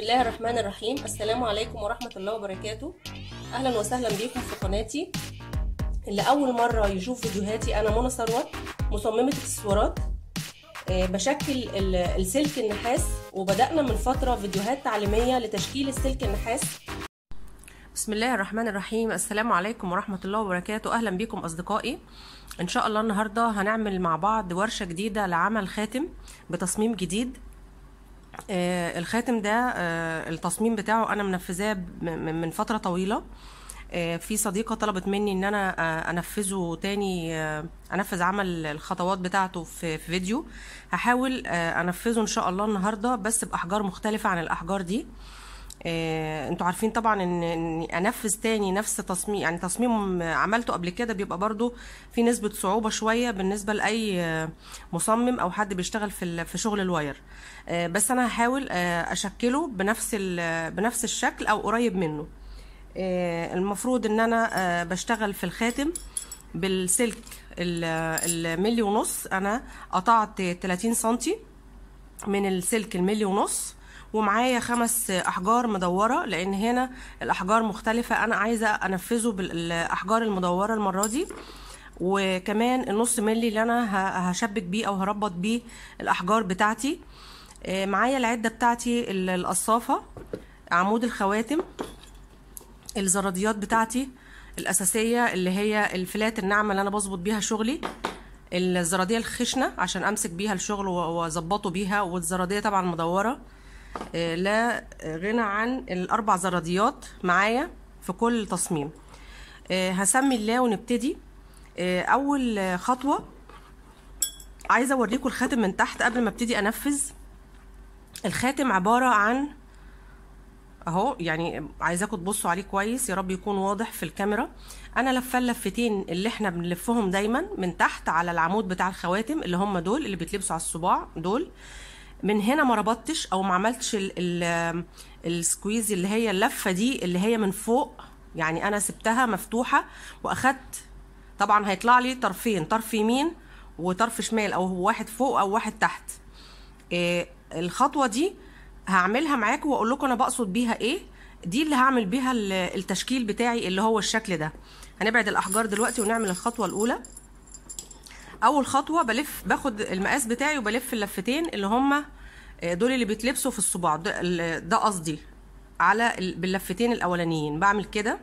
بسم الله الرحمن الرحيم السلام عليكم ورحمة الله وبركاته أهلا وسهلا بكم في قناتي اللي أول مرة يشوف فيديوهاتي أنا منى ثروت مصممة اكسسوارات آه، بشكل ال- السلك النحاس وبدأنا من فترة فيديوهات تعليمية لتشكيل السلك النحاس بسم الله الرحمن الرحيم السلام عليكم ورحمة الله وبركاته أهلا بكم أصدقائي إن شاء الله النهاردة هنعمل مع بعض ورشة جديدة لعمل خاتم بتصميم جديد آه، الخاتم ده آه، التصميم بتاعه انا منفذاه ب- م- من فتره طويله آه، في صديقه طلبت مني ان انا آه، انفذه تاني آه، انفذ عمل الخطوات بتاعته في في فيديو هحاول آه، انفذه ان شاء الله النهارده بس باحجار مختلفه عن الاحجار دي آه، انتوا عارفين طبعا ان اني انفذ تاني نفس تصميم يعني تصميم عملته قبل كده بيبقى برضو في نسبة صعوبة شوية بالنسبة لأي آه، مصمم او حد بيشتغل في ال- في شغل الواير آه، بس انا هحاول آه، اشكله بنفس ال- بنفس الشكل او قريب منه آه، المفروض ان انا آه، بشتغل في الخاتم بالسلك ال- الملي ونص انا قطعت 30 سنتي من السلك الملي ونص ومعايا خمس احجار مدوره لان هنا الاحجار مختلفه انا عايزه انفذه بالاحجار المدوره المره دي وكمان النص ملي اللي انا ه- هشبك بيه او هربط بيه الاحجار بتاعتي آه، معايا العده بتاعتي ال- القصافه عمود الخواتم الزراديات بتاعتي الاساسيه اللي هي الفلات الناعمه اللي انا بظبط بيها شغلي الزراديه الخشنه عشان امسك بيها الشغل و- واظبطه بيها والزراديه طبعا مدوره آه، لا غنى عن الاربع زراديات معايا في كل تصميم آه، هسمي الله ونبتدي آه، اول آه، خطوه عايزه اوريكم الخاتم من تحت قبل ما ابتدي انفذ الخاتم عباره عن اهو يعني عايزاكم تبصوا عليه كويس يا رب يكون واضح في الكاميرا انا لفه اللفتين اللي احنا بنلفهم دايما من تحت على العمود بتاع الخواتم اللي هم دول اللي بيتلبسوا على الصباع دول من هنا ما ربطتش او ما عملتش ال ال السكويز اللي هي اللفه دي اللي هي من فوق يعني انا سبتها مفتوحه واخدت طبعا هيطلع لي طرفين طرف يمين وطرف شمال او واحد فوق او واحد تحت إيه الخطوه دي هعملها معاكم واقول لكم انا بقصد بيها ايه دي اللي هعمل بيها ال- التشكيل بتاعي اللي هو الشكل ده هنبعد الاحجار دلوقتي ونعمل الخطوه الاولى اول خطوه بلف باخد المقاس بتاعي وبلف اللفتين اللي هما آه، دول اللي بيتلبسوا في الصباع ده ال- ده قصدي على ال- باللفتين الاولانيين بعمل كده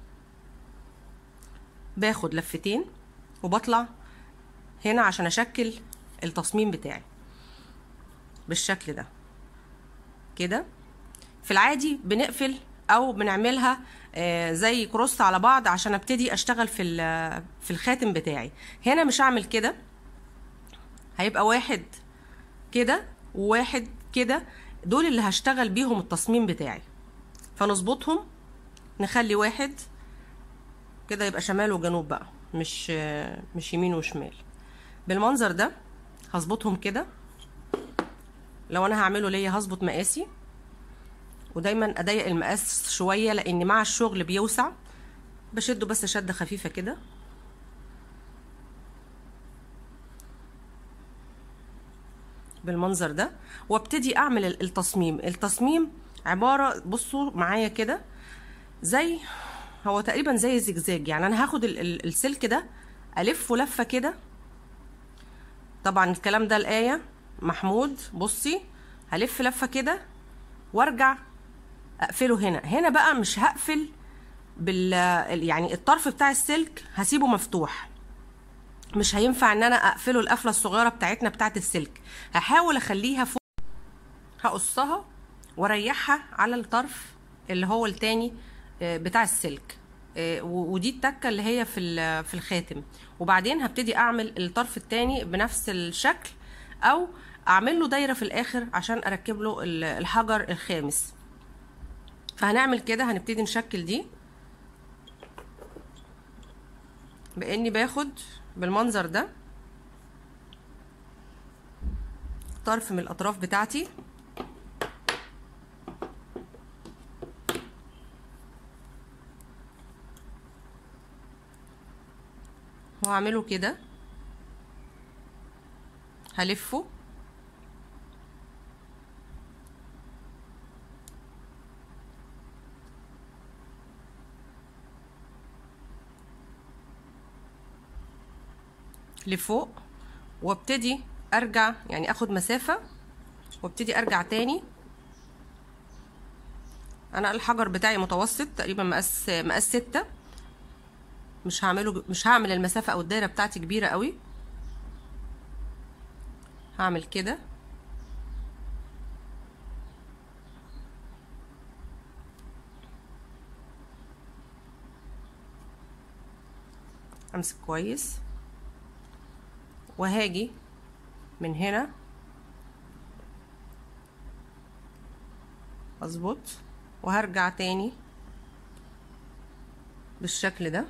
باخد لفتين وبطلع هنا عشان اشكل التصميم بتاعي بالشكل ده كده في العادي بنقفل او بنعملها آه، زي كروس على بعض عشان ابتدي اشتغل في ال- في الخاتم بتاعي هنا مش هعمل كده هيبقى واحد كده وواحد كده دول اللي هشتغل بيهم التصميم بتاعي فنظبطهم نخلي واحد كده يبقى شمال وجنوب بقى مش آه، مش يمين وشمال بالمنظر ده هظبطهم كده لو انا هعمله ليا هظبط مقاسي ودايما اضيق المقاس شويه لان مع الشغل بيوسع بشده بس شده خفيفه كده بالمنظر ده وابتدي اعمل ال- التصميم التصميم عباره بصوا معايا كده زي هو تقريبا زي الزجزاج يعني انا هاخد ال- ال- السلك ده الفه لفه كده طبعا الكلام ده الايه محمود بصي هلف لفه كده وارجع اقفله هنا هنا بقى مش هقفل بال يعني الطرف بتاع السلك هسيبه مفتوح مش هينفع ان انا اقفله القفله الصغيره بتاعتنا بتاعت السلك هحاول اخليها فوق هقصها واريحها على الطرف اللي هو التاني آه، بتاع السلك آه، و- ودي التكه اللي هي في ال- في الخاتم وبعدين هبتدي اعمل الطرف التاني بنفس الشكل او اعمل له دايره في الاخر عشان اركب له ال- الحجر الخامس فهنعمل كده هنبتدي نشكل دي باني باخد بالمنظر ده طرف من الاطراف بتاعتي وهعمله كده هلفه لفوق وابتدي ارجع يعني اخد مسافة وابتدي ارجع تاني انا الحجر بتاعي متوسط تقريبا مقاس مقاس ستة مش هعمله مش هعمل المسافة او الدايرة بتاعتي كبيرة قوي هعمل كده امسك كويس وهاجي من هنا اظبط وهرجع تاني بالشكل ده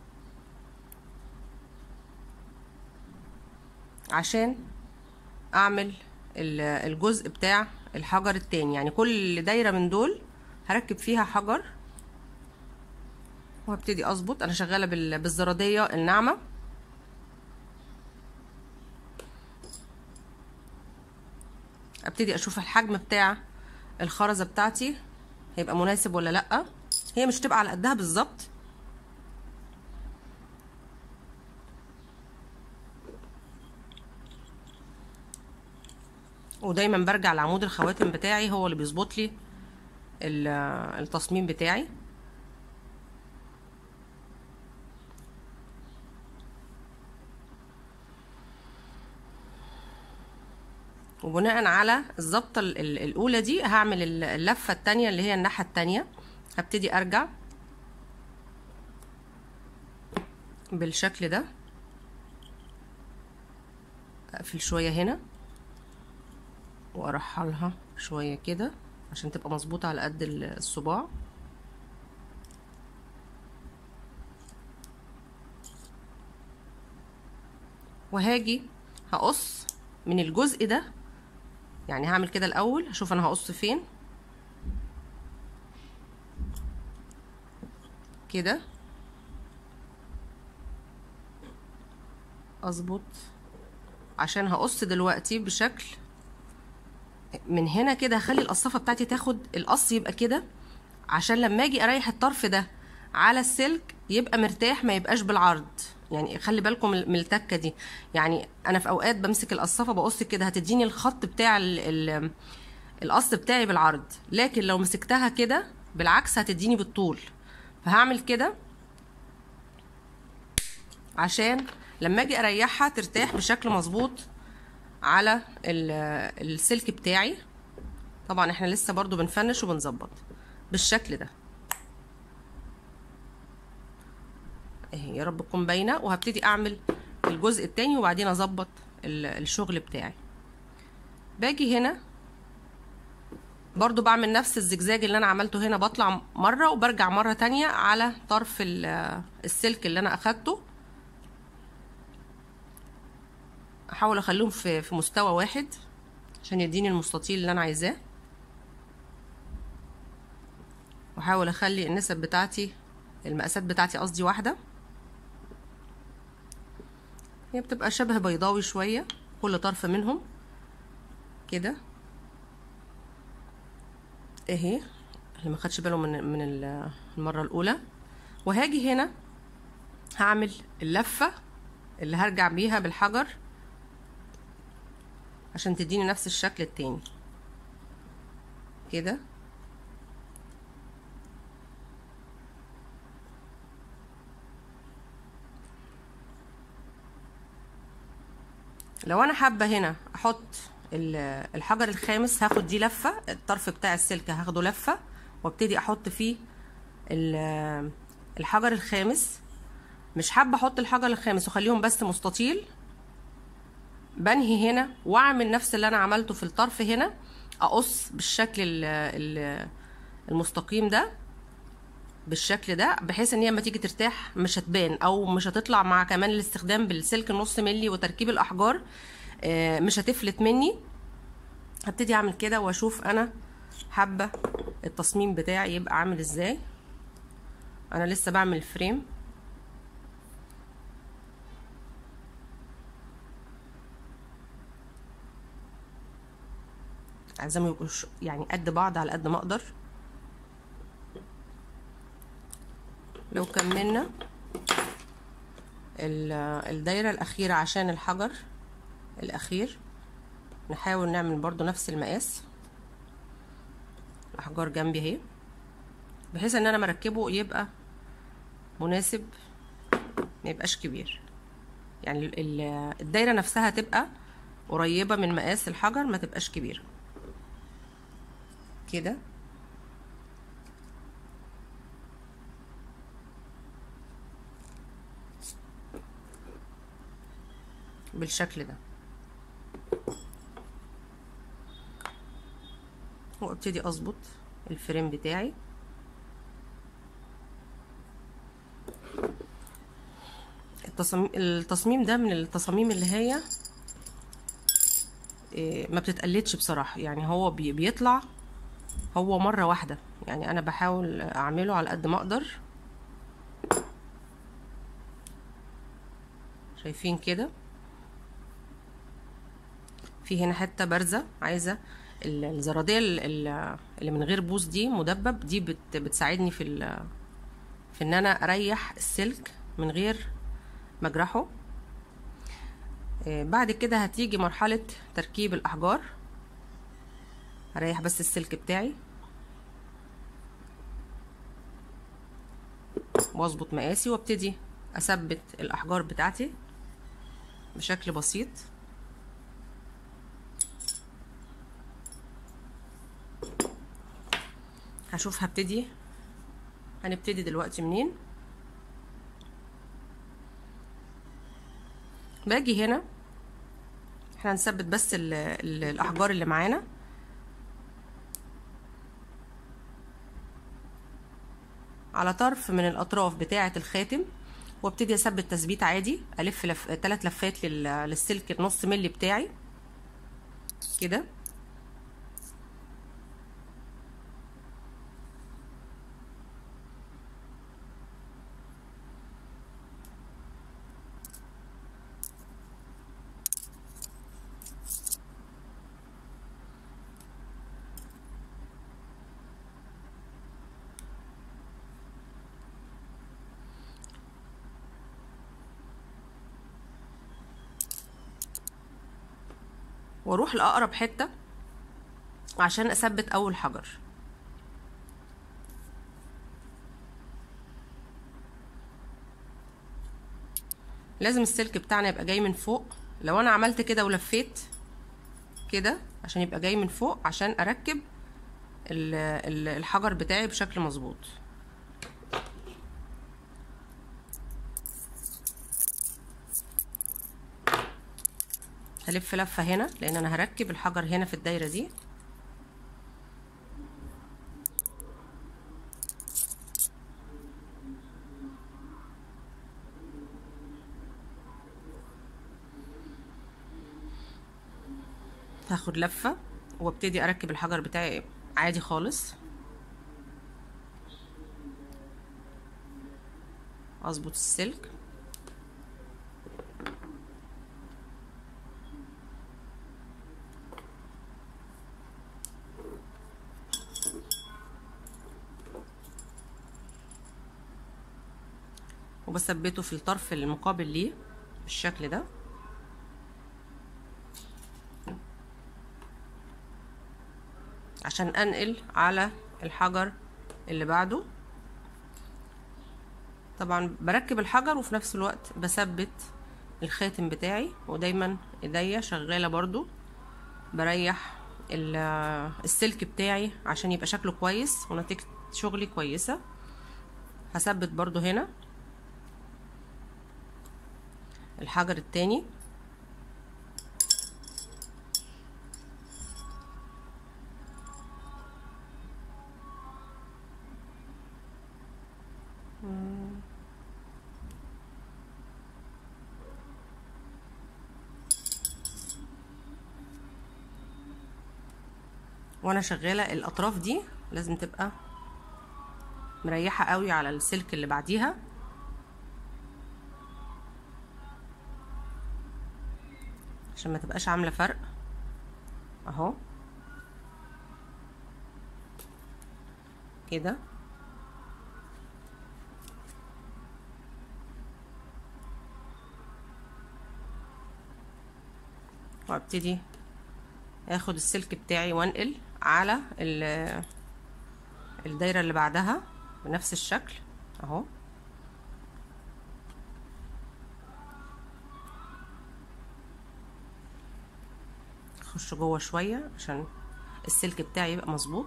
عشان اعمل الجزء بتاع الحجر التاني يعني كل دايرة من دول هركب فيها حجر وهبتدي اظبط انا شغالة بالزرادية الناعمة ابتدي اشوف الحجم بتاع الخرزة بتاعتي هيبقى مناسب ولا لا هي مش تبقى على قدها بالظبط ودايما برجع لعمود الخواتم بتاعي هو اللي بيظبط لي التصميم بتاعي وبناء على الظبطه الاولى دي هعمل اللفه التانية اللي هي الناحيه التانية هبتدي ارجع بالشكل ده اقفل شويه هنا وارحلها شويه كده عشان تبقى مظبوطه على قد الصباع وهاجي هقص من الجزء ده يعني هعمل كده الاول هشوف انا هقص فين كده اظبط عشان هقص دلوقتي بشكل من هنا كده هخلي القصافه بتاعتي تاخد القص يبقى كده عشان لما اجي اريح الطرف ده على السلك يبقى مرتاح ما يبقاش بالعرض يعني خلي بالكم من التكه دي يعني انا في اوقات بمسك القصافه بقص كده هتديني الخط بتاع ال ال القص بتاعي بالعرض لكن لو مسكتها كده بالعكس هتديني بالطول فهعمل كده عشان لما اجي اريحها ترتاح بشكل مظبوط على السلك بتاعي طبعا احنا لسه برضو بنفنش وبنظبط بالشكل ده اهي يا رب تكون باينه وهبتدي اعمل الجزء التاني وبعدين اظبط الشغل بتاعي باجي هنا برضو بعمل نفس الزجزاج اللي انا عملته هنا بطلع مره وبرجع مره تانية على طرف السلك اللي انا اخدته احاول اخليهم في في مستوى واحد عشان يديني المستطيل اللي انا عايزاه واحاول اخلي النسب بتاعتي المقاسات بتاعتي قصدي واحده هي بتبقى شبه بيضاوي شويه كل طرف منهم كده اهي اللي ما خدش باله من من المره الاولى وهاجي هنا هعمل اللفه اللي هرجع بيها بالحجر عشان تديني نفس الشكل التاني كده لو انا حابه هنا احط الحجر الخامس هاخد دي لفه الطرف بتاع السلك هاخده لفه وابتدي احط فيه الحجر الخامس مش حابه احط الحجر الخامس واخليهم بس مستطيل بنهي هنا واعمل نفس اللي انا عملته في الطرف هنا اقص بالشكل المستقيم ده بالشكل ده بحيث ان هي لما تيجي ترتاح مش هتبان او مش هتطلع مع كمان الاستخدام بالسلك النص ملي وتركيب الاحجار مش هتفلت مني هبتدي اعمل كده واشوف انا حابه التصميم بتاعي يبقى عامل ازاي انا لسه بعمل الفريم عايزاهم يبقوا يعني قد بعض على قد ما اقدر لو كملنا الدايرة الأخيرة عشان الحجر الأخير نحاول نعمل برضو نفس المقاس الأحجار جنبي اهي بحيث ان انا مركبه يبقى مناسب ما يبقاش كبير يعني الدايرة نفسها تبقى قريبة من مقاس الحجر ما تبقاش كبيرة كده بالشكل ده وابتدي اظبط الفريم بتاعي التصميم التصميم ده من التصاميم اللي هي ما بتتقلدش بصراحة يعني هو بيطلع هو مرة واحدة يعني انا بحاول اعمله على قد ما اقدر شايفين كده في هنا حته بارزه عايزه الزراديه اللي من غير بوز دي مدبب دي بت بتساعدني في في ان انا اريح السلك من غير ما اجرحه بعد كده هتيجي مرحله تركيب الاحجار هريح بس السلك بتاعي واظبط مقاسي وابتدي اثبت الاحجار بتاعتي بشكل بسيط هشوف هبتدي هنبتدي دلوقتي منين باجي هنا احنا هنثبت بس ال ال الاحجار اللي معانا على طرف من الاطراف بتاعه الخاتم وابتدي اثبت تثبيت عادي الف لف ثلاث لفات لل... للسلك النص ملي بتاعي كده واروح لاقرب حته عشان اثبت اول حجر لازم السلك بتاعنا يبقى جاي من فوق لو انا عملت كده ولفيت كده عشان يبقى جاي من فوق عشان اركب الحجر بتاعي بشكل مظبوط هلف لفة هنا لان انا هركب الحجر هنا في الدايرة دي هاخد لفة وابتدي اركب الحجر بتاعي عادي خالص اظبط السلك وبثبته في الطرف المقابل ليه بالشكل ده عشان انقل على الحجر اللي بعده طبعا بركب الحجر وفي نفس الوقت بثبت الخاتم بتاعي ودايما ايديا شغاله برضو بريح السلك بتاعي عشان يبقى شكله كويس ونتيجه شغلي كويسه هثبت برضو هنا الحجر التاني وانا شغاله الاطراف دي لازم تبقى مريحه قوي على السلك اللي بعديها عشان ما تبقاش عامله فرق اهو كده وابتدي اخد السلك بتاعي وانقل على الدايرة اللي بعدها بنفس الشكل اهو اخش جوه شوية عشان السلك بتاعي يبقى مظبوط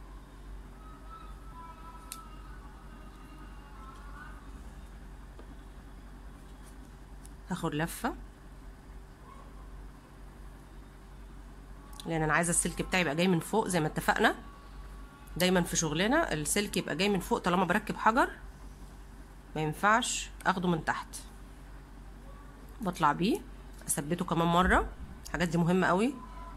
هاخد لفه لان انا عايزه السلك بتاعي يبقى جاي من فوق زي ما اتفقنا دايما في شغلنا السلك يبقى جاي من فوق طالما بركب حجر ما ينفعش اخده من تحت بطلع بيه اثبته كمان مره الحاجات دي مهمه قوي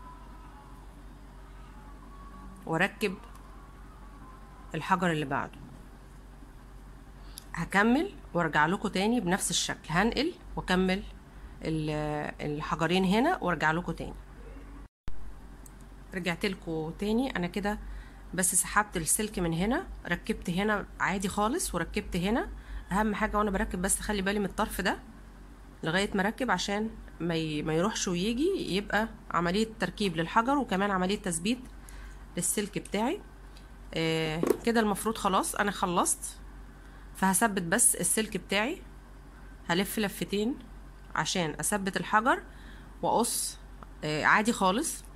واركب الحجر اللي بعده هكمل وارجع لكم تاني بنفس الشكل هنقل واكمل الحجرين هنا وارجع لكم تاني رجعت لكم تاني انا كده بس سحبت السلك من هنا ركبت هنا عادي خالص وركبت هنا اهم حاجه وانا بركب بس خلي بالي من الطرف ده لغايه ما اركب عشان ما ما يروحش ويجي يبقى عمليه تركيب للحجر وكمان عمليه تثبيت للسلك بتاعي آه كده المفروض خلاص انا خلصت فهثبت بس السلك بتاعي هلف لفتين عشان اثبت الحجر واقص آه عادي خالص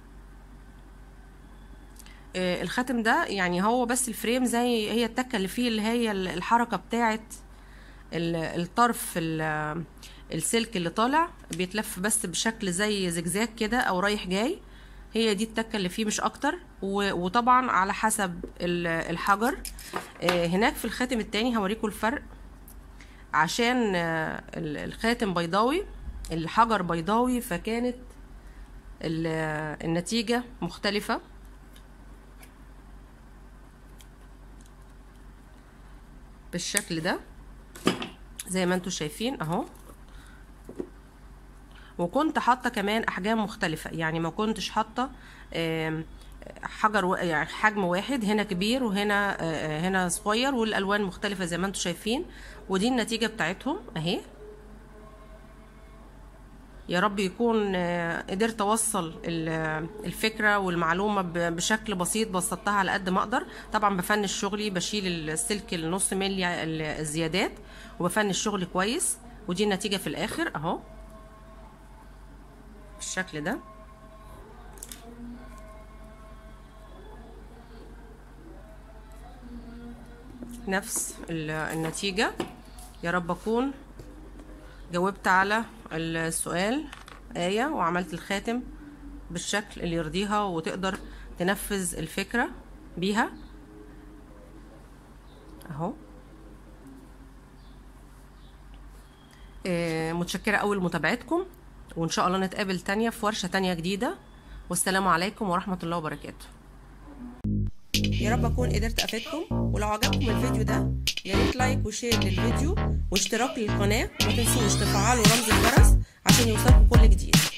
آه الخاتم ده يعني هو بس الفريم زي هي التكه اللي فيه اللي هي الحركه بتاعه الطرف السلك اللي طالع بيتلف بس بشكل زي زجزاج كده او رايح جاي هي دي التكه اللي فيه مش اكتر وطبعا على حسب الحجر هناك في الخاتم التاني هوريكم الفرق عشان الخاتم بيضاوي الحجر بيضاوي فكانت النتيجة مختلفة بالشكل ده زي ما انتم شايفين اهو وكنت حاطه كمان احجام مختلفه يعني ما كنتش حاطه حجر يعني حجم واحد هنا كبير وهنا هنا صغير والالوان مختلفه زي ما انتم شايفين ودي النتيجه بتاعتهم اهي يا رب يكون قدرت اوصل الفكره والمعلومه بشكل بسيط بسطتها على قد ما اقدر طبعا بفنش شغلي بشيل السلك النص ملي الزيادات وبفنش شغلي كويس ودي النتيجه في الاخر اهو بالشكل ده نفس النتيجة يا رب أكون جاوبت على السؤال آية وعملت الخاتم بالشكل اللي يرضيها وتقدر تنفذ الفكرة بيها اهو متشكرة أوي لمتابعتكم وإن شاء الله نتقابل تانية في ورشة تانية جديدة والسلام عليكم ورحمة الله وبركاته يا رب أكون قدرت أفيدكم ولو عجبكم الفيديو ده يا ريت لايك وشير للفيديو واشتراك للقناة وما تنسوش تفعلوا رمز الجرس عشان يوصلكم كل جديد